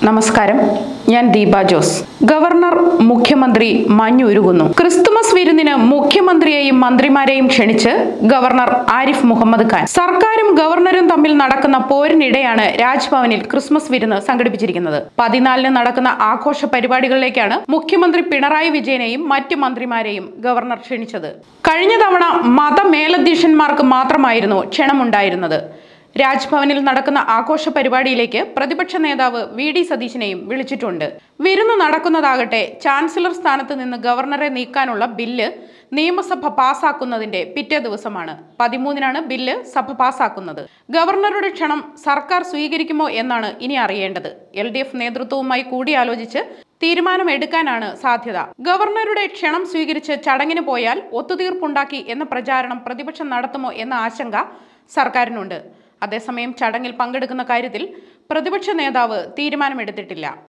നമസ്കാരം ഞാൻ ദീപ ജോസ് ഗവർണർ മുഖ്യമന്ത്രി മഞ്ഞുരുകുന്നു ക്രിസ്തുമസ് വിരുന്നിന് മുഖ്യമന്ത്രിയെയും മന്ത്രിമാരെയും ക്ഷണിച്ച് ഗവർണർ ആരിഫ് മുഹമ്മദ് ഖാൻ സർക്കാരും ഗവർണറും തമ്മിൽ നടക്കുന്ന പോരിനിടെയാണ് രാജ്ഭവനിൽ ക്രിസ്മസ് വിരുന്ന് സംഘടിപ്പിച്ചിരിക്കുന്നത് പതിനാലിന് നടക്കുന്ന ആഘോഷ പരിപാടികളിലേക്കാണ് മുഖ്യമന്ത്രി പിണറായി വിജയനെയും മറ്റു മന്ത്രിമാരെയും ഗവർണർ ക്ഷണിച്ചത് കഴിഞ്ഞ തവണ മതമേലധ്യക്ഷന്മാർക്ക് മാത്രമായിരുന്നു ക്ഷണമുണ്ടായിരുന്നത് രാജ്ഭവനിൽ നടക്കുന്ന ആഘോഷ പരിപാടിയിലേക്ക് പ്രതിപക്ഷ നേതാവ് വി ഡി സതീശനെയും വിളിച്ചിട്ടുണ്ട് വിരുന്ന് നടക്കുന്നതാകട്ടെ ചാൻസലർ സ്ഥാനത്ത് നിന്ന് ഗവർണറെ നീക്കാനുള്ള ബില്ല് നിയമസഭ പാസാക്കുന്നതിന്റെ പിറ്റേ ദിവസമാണ് പതിമൂന്നിനാണ് ബില്ല് സഭ പാസാക്കുന്നത് ഗവർണറുടെ ക്ഷണം സർക്കാർ സ്വീകരിക്കുമോ എന്നാണ് ഇനി അറിയേണ്ടത് എൽ ഡി എഫ് നേതൃത്വവുമായി കൂടിയാലോചിച്ച് തീരുമാനമെടുക്കാനാണ് സാധ്യത ഗവർണറുടെ ക്ഷണം സ്വീകരിച്ച് ചടങ്ങിന് പോയാൽ ഒത്തുതീർപ്പുണ്ടാക്കി എന്ന പ്രചാരണം പ്രതിപക്ഷം നടത്തുമോ എന്ന ആശങ്ക സർക്കാരിനുണ്ട് അതേസമയം ചടങ്ങിൽ പങ്കെടുക്കുന്ന കാര്യത്തിൽ പ്രതിപക്ഷ നേതാവ് തീരുമാനമെടുത്തിട്ടില്ല